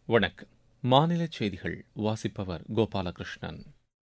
வணக்கம் மாநில செய்திகள் வாசிப்பவர் கோபாலகிருஷ்ணன்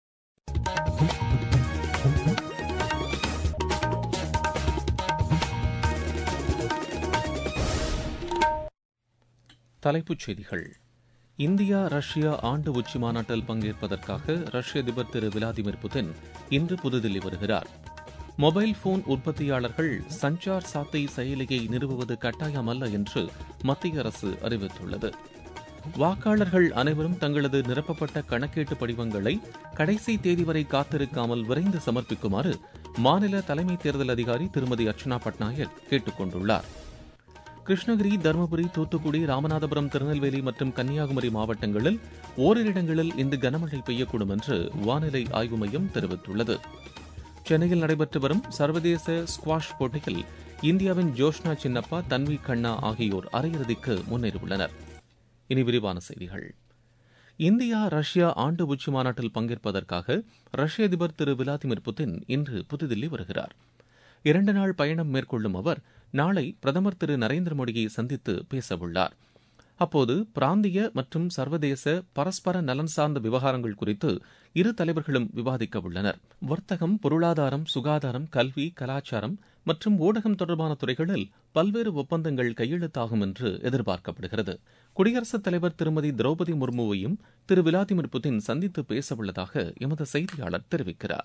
தலைப்புச் செய்திகள் இந்தியா ரஷ்யா ஆண்டு உச்சி மாநாட்டில் பங்கேற்பதற்காக ரஷ்ய அதிபர் திரு விளாடிமிர் புதின் இன்று புதுதில்லி வருகிறார் மொபைல் போன் உற்பத்தியாளர்கள் சஞ்சார் சாத்தை செயலியை நிறுவுவது கட்டாயமல்ல என்று மத்திய அரசு அறிவித்துள்ளது வாக்காளர்கள் அனைவரும் தங்களது நிரப்பப்பட்ட கணக்கீட்டு படிவங்களை கடைசி தேதி வரை காத்திருக்காமல் விரைந்து சமர்ப்பிக்குமாறு மாநில தலைமை தேர்தல் அதிகாரி திருமதி அர்ச்சனா பட்நாயக் கேட்டுக் கொண்டுள்ளார் கிருஷ்ணகிரி தருமபுரி தூத்துக்குடி ராமநாதபுரம் திருநெல்வேலி மற்றும் கன்னியாகுமரி மாவட்டங்களில் ஓரிரு இடங்களில் இன்று கனமழை பெய்யக்கூடும் என்று வானிலை ஆய்வு மையம் தெரிவித்துள்ளது சென்னையில் நடைபெற்று வரும் சர்வதேச ஸ்குவாஷ் போட்டியில் இந்தியாவின் ஜோஷ்னா சின்னப்பா தன்வி கண்ணா ஆகியோர் அரையிறுதிக்கு முன்னேறியுள்ளனர் இனி விரிவான செய்திகள் இந்தியா ரஷ்யா ஆண்டு உச்சி மாநாட்டில் பங்கேற்பதற்காக ரஷ்ய அதிபர் திரு விளாடிமிர் புதின் இன்று புதுதில்லி வருகிறார் இரண்டு நாள் பயணம் மேற்கொள்ளும் அவர் நாளை பிரதமர் திரு நரேந்திர மோடியை சந்தித்து பேசவுள்ளார் அப்போது பிராந்திய மற்றும் சர்வதேச பரஸ்பர நலன் சார்ந்த விவகாரங்கள் குறித்து இரு தலைவர்களும் விவாதிக்க உள்ளனர் வர்த்தகம் பொருளாதாரம் சுகாதாரம் கல்வி கலாச்சாரம் மற்றும் ஊடகம் தொடர்பான துறைகளில் பல்வேறு ஒப்பந்தங்கள் கையெழுத்தாகும் என்று எதிர்பார்க்கப்படுகிறது குடியரசுத் தலைவர் திருமதி திரௌபதி முர்முவையும் திரு விளாடிமிர் புதின் சந்தித்து பேசவுள்ளதாக எமது செய்தியாளர் தெரிவிக்கிறார்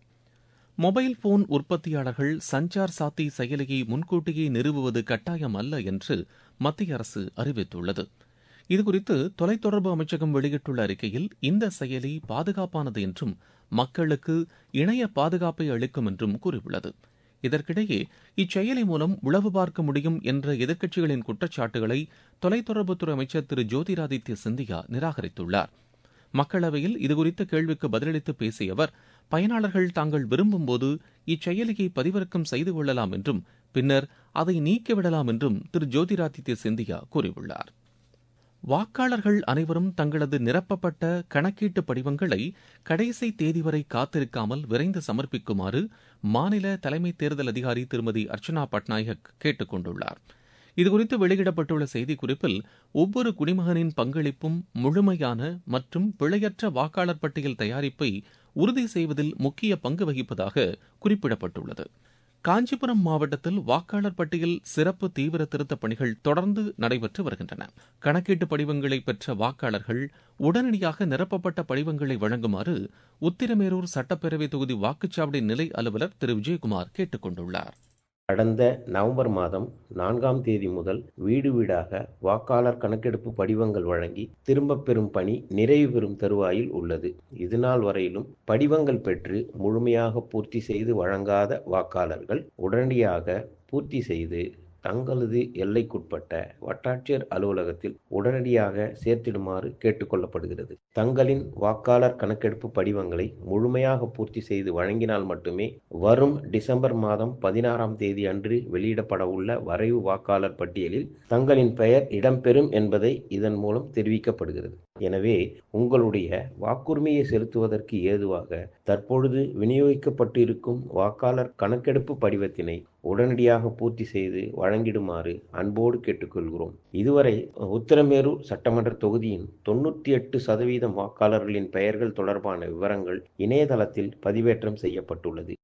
மொபைல் போன் உற்பத்தியாளர்கள் சஞ்சார் சாத்தி செயலியை முன்கூட்டியே நிறுவுவது கட்டாயம் அல்ல என்று மத்திய அரசு அறிவித்துள்ளது இதுகுறித்து தொலைத்தொடர்பு அமைச்சகம் வெளியிட்டுள்ள அறிக்கையில் இந்த செயலி பாதுகாப்பானது என்றும் மக்களுக்கு இணைய பாதுகாப்பை அளிக்கும் என்றும் கூறியுள்ளது இதற்கிடையே இச்செயலி மூலம் உளவு பார்க்க முடியும் என்ற எதிர்க்கட்சிகளின் குற்றச்சாட்டுகளை தொலைத்தொடர்புத்துறை அமைச்சர் திரு ஜோதிராதித்ய சிந்தியா நிராகரித்துள்ளார் மக்களவையில் இதுகுறித்த கேள்விக்கு பதிலளித்து பேசிய அவர் பயனாளர்கள் தாங்கள் விரும்பும்போது இச்செயலியை பதிவிறக்கம் செய்து கொள்ளலாம் என்றும் பின்னர் அதை நீக்கிவிடலாம் என்றும் திரு ஜோதிராதித்ய சிந்தியா கூறியுள்ளார் வாக்காளர்கள் அனைவரும் தங்களது நிரப்பப்பட்ட கணக்கீட்டு படிவங்களை கடைசி தேதி வரை காத்திருக்காமல் விரைந்து சமர்ப்பிக்குமாறு மாநில தலைமை தேர்தல் அதிகாரி திருமதி அர்ச்சனா பட்நாயக் கேட்டுக் கொண்டுள்ளார் இதுகுறித்து வெளியிடப்பட்டுள்ள செய்திக்குறிப்பில் ஒவ்வொரு குடிமகனின் பங்களிப்பும் முழுமையான மற்றும் பிழையற்ற வாக்காளர் பட்டியல் தயாரிப்பை உறுதி செய்வதில் முக்கிய பங்கு வகிப்பதாக குறிப்பிடப்பட்டுள்ளது காஞ்சிபுரம் மாவட்டத்தில் வாக்காளர் பட்டியல் சிறப்பு தீவிர திருத்தப் பணிகள் தொடர்ந்து நடைபெற்று வருகின்றன கணக்கீட்டு படிவங்களை பெற்ற வாக்காளர்கள் உடனடியாக நிரப்பப்பட்ட படிவங்களை வழங்குமாறு உத்திரமேரூர் சட்டப்பேரவை தொகுதி வாக்குச்சாவடி நிலை அலுவலர் திரு விஜயகுமார் கேட்டுக் கொண்டுள்ளார் கடந்த நவம்பர் மாதம் நான்காம் தேதி முதல் வீடு வீடாக வாக்காளர் கணக்கெடுப்பு படிவங்கள் வழங்கி திரும்பப் பெறும் பணி நிறைவு பெறும் தருவாயில் உள்ளது இதுநாள் வரையிலும் படிவங்கள் பெற்று முழுமையாக பூர்த்தி செய்து வழங்காத வாக்காளர்கள் உடனடியாக பூர்த்தி செய்து தங்களது எல்லைக்குட்பட்ட வட்டாட்சியர் அலுவலகத்தில் உடனடியாக சேர்த்திடுமாறு கேட்டுக்கொள்ளப்படுகிறது தங்களின் வாக்காளர் கணக்கெடுப்பு படிவங்களை முழுமையாக பூர்த்தி செய்து வழங்கினால் மட்டுமே வரும் டிசம்பர் மாதம் பதினாறாம் தேதி அன்று வெளியிடப்பட உள்ள வரைவு வாக்காளர் பட்டியலில் தங்களின் பெயர் இடம்பெறும் என்பதை இதன் மூலம் தெரிவிக்கப்படுகிறது எனவே உங்களுடைய வாக்குரிமையை செலுத்துவதற்கு ஏதுவாக தற்பொழுது விநியோகிக்கப்பட்டிருக்கும் வாக்காளர் கணக்கெடுப்பு படிவத்தினை உடனடியாக பூர்த்தி செய்து வழங்கிடுமாறு அன்போடு கேட்டுக்கொள்கிறோம் இதுவரை உத்தரமேரூர் சட்டமன்ற தொகுதியின் தொண்ணூற்றி எட்டு சதவீதம் வாக்காளர்களின் பெயர்கள் தொடர்பான விவரங்கள் இணையதளத்தில் பதிவேற்றம் செய்யப்பட்டுள்ளது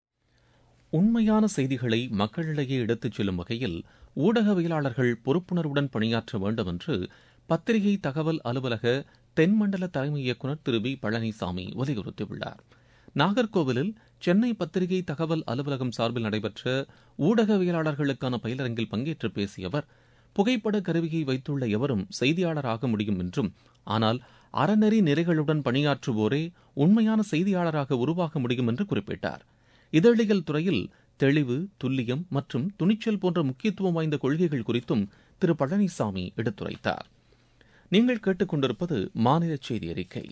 உண்மையான செய்திகளை மக்களிடையே எடுத்துச் செல்லும் வகையில் ஊடகவியலாளர்கள் பொறுப்புணர்வுடன் பணியாற்ற வேண்டும் என்று பத்திரிகை தகவல் அலுவலக தென்மண்டல தலைமை இயக்குநர் திரு வி பழனிசாமி வலியுறுத்தியுள்ளார் நாகர்கோவிலில் சென்னை பத்திரிகை தகவல் அலுவலகம் சார்பில் நடைபெற்ற ஊடகவியலாளர்களுக்கான பயிலரங்கில் பங்கேற்று பேசிய அவர் புகைப்பட கருவியை வைத்துள்ள எவரும் செய்தியாளராக முடியும் என்றும் ஆனால் அறநெறி நிறைகளுடன் பணியாற்றுவோரே உண்மையான செய்தியாளராக உருவாக முடியும் என்று குறிப்பிட்டார் இதழியல் துறையில் தெளிவு துல்லியம் மற்றும் துணிச்சல் போன்ற முக்கியத்துவம் வாய்ந்த கொள்கைகள் குறித்தும் திரு பழனிசாமி எடுத்துரைத்தார் நீங்கள் கேட்டுக்கொண்டிருப்பது மாநில செய்தி அறிக்கை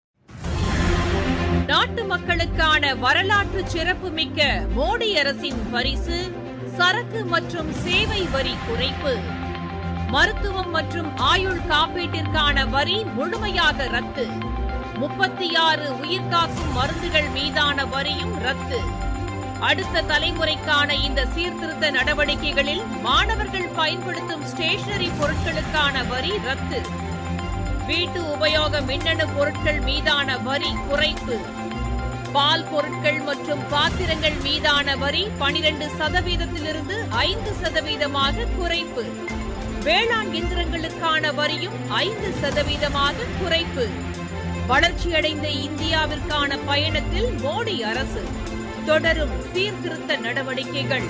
நாட்டு மக்களுக்கான வரலாற்று சிறப்புமிக்க மோடி அரசின் பரிசு சரக்கு மற்றும் சேவை வரி குறைப்பு மருத்துவம் மற்றும் ஆயுள் காப்பீட்டிற்கான வரி முழுமையாக ரத்து முப்பத்தி ஆறு உயிர்காக்கும் மருந்துகள் மீதான வரியும் ரத்து அடுத்த தலைமுறைக்கான இந்த சீர்திருத்த நடவடிக்கைகளில் மாணவர்கள் பயன்படுத்தும் ஸ்டேஷனரி பொருட்களுக்கான வரி ரத்து வீட்டு உபயோக மின்னணு பொருட்கள் மீதான வரி குறைப்பு பால் பொருட்கள் மற்றும் பாத்திரங்கள் மீதான வரி பனிரெண்டு சதவீதத்திலிருந்து ஐந்து சதவீதமாக குறைப்பு வேளாண் இயந்திரங்களுக்கான வரியும் ஐந்து சதவீதமாக குறைப்பு வளர்ச்சியடைந்த இந்தியாவிற்கான பயணத்தில் மோடி அரசு தொடரும் சீர்திருத்த நடவடிக்கைகள்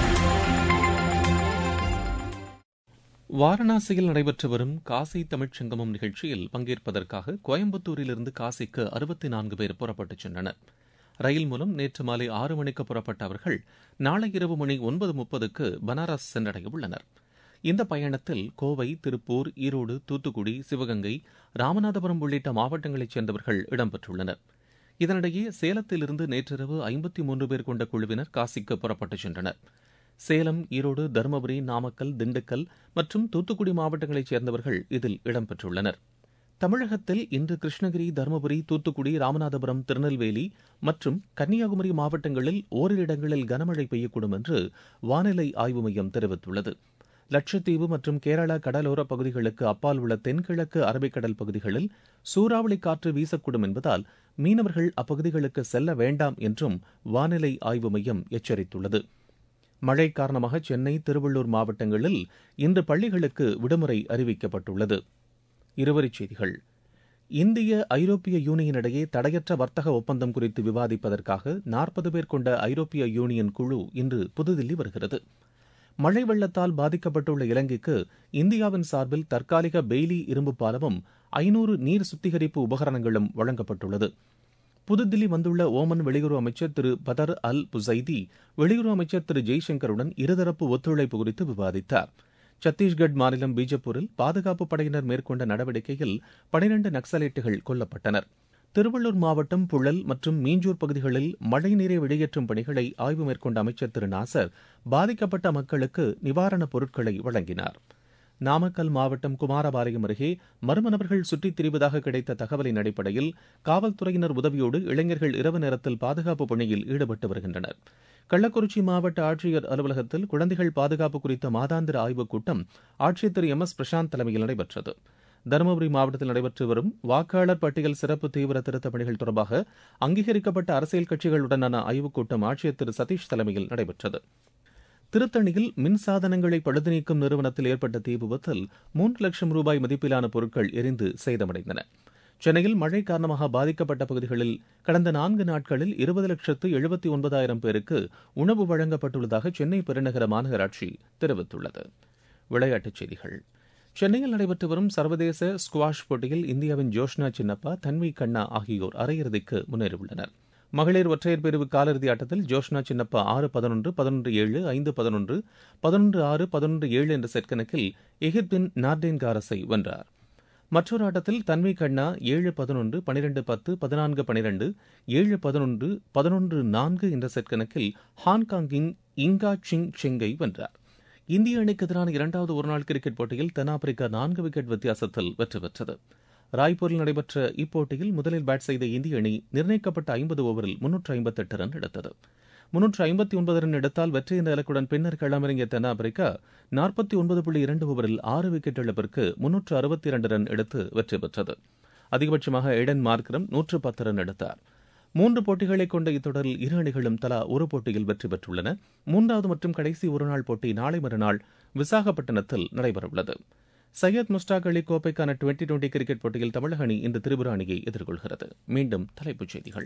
வாரணாசியில் நடைபெற்று வரும் காசி தமிழ்ச் சங்கமம் நிகழ்ச்சியில் பங்கேற்பதற்காக கோயம்புத்தூரிலிருந்து காசிக்கு அறுபத்தி நான்கு பேர் புறப்பட்டுச் சென்றனர் ரயில் மூலம் நேற்று மாலை ஆறு மணிக்கு புறப்பட்ட அவர்கள் நாளை இரவு மணி ஒன்பது முப்பதுக்கு பனாரஸ் சென்றடைய உள்ளனர் இந்த பயணத்தில் கோவை திருப்பூர் ஈரோடு தூத்துக்குடி சிவகங்கை ராமநாதபுரம் உள்ளிட்ட மாவட்டங்களைச் சேர்ந்தவர்கள் இடம்பெற்றுள்ளனர் இதனிடையே சேலத்திலிருந்து நேற்றிரவு ஐம்பத்தி மூன்று பேர் கொண்ட குழுவினர் காசிக்கு புறப்பட்டுச் சென்றனர் சேலம் ஈரோடு தருமபுரி நாமக்கல் திண்டுக்கல் மற்றும் தூத்துக்குடி மாவட்டங்களைச் சேர்ந்தவர்கள் இதில் இடம்பெற்றுள்ளனர் தமிழகத்தில் இன்று கிருஷ்ணகிரி தருமபுரி தூத்துக்குடி ராமநாதபுரம் திருநெல்வேலி மற்றும் கன்னியாகுமரி மாவட்டங்களில் ஓரிரு இடங்களில் கனமழை பெய்யக்கூடும் என்று வானிலை ஆய்வு மையம் தெரிவித்துள்ளது லட்சத்தீவு மற்றும் கேரளா கடலோர பகுதிகளுக்கு அப்பால் உள்ள தென்கிழக்கு அரபிக்கடல் பகுதிகளில் சூறாவளி காற்று வீசக்கூடும் என்பதால் மீனவர்கள் அப்பகுதிகளுக்கு செல்ல வேண்டாம் என்றும் வானிலை ஆய்வு மையம் எச்சரித்துள்ளது மழை காரணமாக சென்னை திருவள்ளூர் மாவட்டங்களில் இன்று பள்ளிகளுக்கு விடுமுறை அறிவிக்கப்பட்டுள்ளது இருவரிச் செய்திகள் இந்திய ஐரோப்பிய யூனியன் இடையே தடையற்ற வர்த்தக ஒப்பந்தம் குறித்து விவாதிப்பதற்காக நாற்பது பேர் கொண்ட ஐரோப்பிய யூனியன் குழு இன்று புதுதில்லி வருகிறது மழை வெள்ளத்தால் பாதிக்கப்பட்டுள்ள இலங்கைக்கு இந்தியாவின் சார்பில் தற்காலிக பெய்லி இரும்பு பாலமும் ஐநூறு நீர் சுத்திகரிப்பு உபகரணங்களும் வழங்கப்பட்டுள்ளது புதுதில்லி வந்துள்ள ஓமன் வெளியுறவு அமைச்சர் திரு பதர் அல் புசைதி வெளியுறவு அமைச்சர் திரு ஜெய்சங்கருடன் இருதரப்பு ஒத்துழைப்பு குறித்து விவாதித்தார் சத்தீஸ்கட் மாநிலம் பீஜப்பூரில் பாதுகாப்பு படையினர் மேற்கொண்ட நடவடிக்கையில் பனிரண்டு நக்சலைட்டுகள் கொல்லப்பட்டனர் திருவள்ளூர் மாவட்டம் புழல் மற்றும் மீஞ்சூர் பகுதிகளில் மழைநீரை வெளியேற்றும் பணிகளை ஆய்வு மேற்கொண்ட அமைச்சர் திரு நாசர் பாதிக்கப்பட்ட மக்களுக்கு நிவாரணப் பொருட்களை வழங்கினார் நாமக்கல் மாவட்டம் குமாரபாளையம் அருகே மர்ம நபர்கள் சுற்றித் திரிவதாக கிடைத்த தகவலின் அடிப்படையில் காவல்துறையினர் உதவியோடு இளைஞர்கள் இரவு நேரத்தில் பாதுகாப்பு பணியில் ஈடுபட்டு வருகின்றனர் கள்ளக்குறிச்சி மாவட்ட ஆட்சியர் அலுவலகத்தில் குழந்தைகள் பாதுகாப்பு குறித்த மாதாந்திர ஆய்வுக் கூட்டம் ஆட்சியர் திரு எம் எஸ் பிரசாந்த் தலைமையில் நடைபெற்றது தருமபுரி மாவட்டத்தில் நடைபெற்று வரும் வாக்காளர் பட்டியல் சிறப்பு தீவிர திருத்தப் பணிகள் தொடர்பாக அங்கீகரிக்கப்பட்ட அரசியல் கட்சிகளுடனான ஆய்வுக் கூட்டம் ஆட்சியர் திரு சதீஷ் தலைமையில் நடைபெற்றது திருத்தணியில் மின்சாதனங்களை பழுது நீக்கும் நிறுவனத்தில் ஏற்பட்ட தீ விபத்தில் மூன்று லட்சம் ரூபாய் மதிப்பிலான பொருட்கள் எரிந்து சேதமடைந்தன சென்னையில் மழை காரணமாக பாதிக்கப்பட்ட பகுதிகளில் கடந்த நான்கு நாட்களில் இருபது லட்சத்து எழுபத்தி ஒன்பதாயிரம் பேருக்கு உணவு வழங்கப்பட்டுள்ளதாக சென்னை பெருநகர மாநகராட்சி தெரிவித்துள்ளது விளையாட்டுச் செய்திகள் சென்னையில் நடைபெற்று வரும் சர்வதேச ஸ்குவாஷ் போட்டியில் இந்தியாவின் ஜோஷ்னா சின்னப்பா தன்வி கண்ணா ஆகியோர் அரையிறுதிக்கு முன்னேறியுள்ளனர் மகளிர் ஒற்றையர் பிரிவு காலிறுதி ஆட்டத்தில் ஜோஷ்னா சின்னப்பா ஆறு பதினொன்று பதினொன்று ஏழு ஐந்து பதினொன்று பதினொன்று ஆறு பதினொன்று ஏழு என்ற செட் கணக்கில் எகிப்தின் நார்டேன் காரஸை வென்றார் மற்றொரு ஆட்டத்தில் தன்வி கண்ணா ஏழு பதினொன்று பனிரெண்டு பத்து பதினான்கு பனிரெண்டு ஏழு பதினொன்று பதினொன்று நான்கு என்ற செட் கணக்கில் ஹாங்காங்கின் இங்கா சிங் செங்கை வென்றார் இந்திய அணிக்கு எதிரான இரண்டாவது ஒருநாள் கிரிக்கெட் போட்டியில் தென்னாப்பிரிக்கா நான்கு விக்கெட் வித்தியாசத்தில் வெற்றி பெற்றது ராய்ப்பூரில் நடைபெற்ற இப்போட்டியில் முதலில் பேட் செய்த இந்திய அணி நிர்ணயிக்கப்பட்ட ஐம்பது ஓவரில் முன்னூற்று ஐம்பத்தெட்டு ரன் எடுத்தது முன்னூற்று ஐம்பத்தி ஒன்பது ரன் எடுத்தால் வெற்றி என்ற இலக்குடன் பின்னர் களமிறங்கிய தென்னாப்பிரிக்கா நாற்பத்தி ஒன்பது புள்ளி இரண்டு ஓவரில் ஆறு விக்கெட் இழப்பிற்கு முன்னூற்று அறுபத்தி இரண்டு ரன் எடுத்து வெற்றி பெற்றது அதிகபட்சமாக எடன் மார்க்கரம் நூற்று பத்து ரன் எடுத்தார் மூன்று போட்டிகளை கொண்ட இத்தொடரில் இரு அணிகளும் தலா ஒரு போட்டியில் வெற்றி பெற்றுள்ளன மூன்றாவது மற்றும் கடைசி ஒருநாள் போட்டி நாளை மறுநாள் விசாகப்பட்டினத்தில் நடைபெறவுள்ளது சையத் முஸ்டாக் அலி கோப்பைக்கான டுவெண்டி டுவெண்டி கிரிக்கெட் போட்டியில் தமிழக அணி இன்று திரிபுரா அணியை எதிர்கொள்கிறது மீண்டும் தலைப்புச் செய்திகள்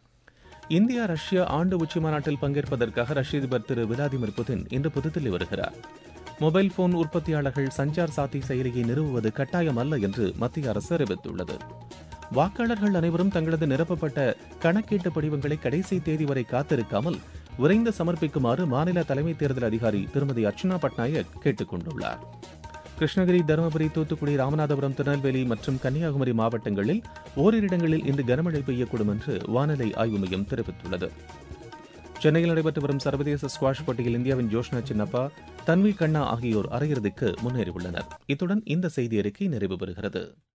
இந்தியா ரஷ்யா ஆண்டு உச்சி மாநாட்டில் பங்கேற்பதற்காக ரஷ்ய அதிபர் திரு விளாடிமிர் புதின் இன்று புதுதில்லி வருகிறார் மொபைல் போன் உற்பத்தியாளர்கள் சஞ்சார் சாத்தி செயலியை நிறுவுவது கட்டாயம் அல்ல என்று மத்திய அரசு அறிவித்துள்ளது வாக்காளர்கள் அனைவரும் தங்களது நிரப்பப்பட்ட கணக்கீட்டு படிவங்களை கடைசி தேதி வரை காத்திருக்காமல் விரைந்து சமர்ப்பிக்குமாறு மாநில தலைமை தேர்தல் அதிகாரி திருமதி அர்ச்சனா பட்நாயக் கேட்டுக் கொண்டுள்ளார் கிருஷ்ணகிரி தருமபுரி தூத்துக்குடி ராமநாதபுரம் திருநெல்வேலி மற்றும் கன்னியாகுமரி மாவட்டங்களில் ஓரிரு இடங்களில் இன்று கனமழை பெய்யக்கூடும் என்று வானிலை ஆய்வு மையம் தெரிவித்துள்ளது சென்னையில் நடைபெற்று வரும் சர்வதேச ஸ்குவாஷ் போட்டியில் இந்தியாவின் ஜோஷ்னா சின்னப்பா தன்வி கண்ணா ஆகியோர் அரையிறுதிக்கு முன்னேறியுள்ளனர் இத்துடன் இந்த செய்தி அறிக்கை நிறைவு பெறுகிறது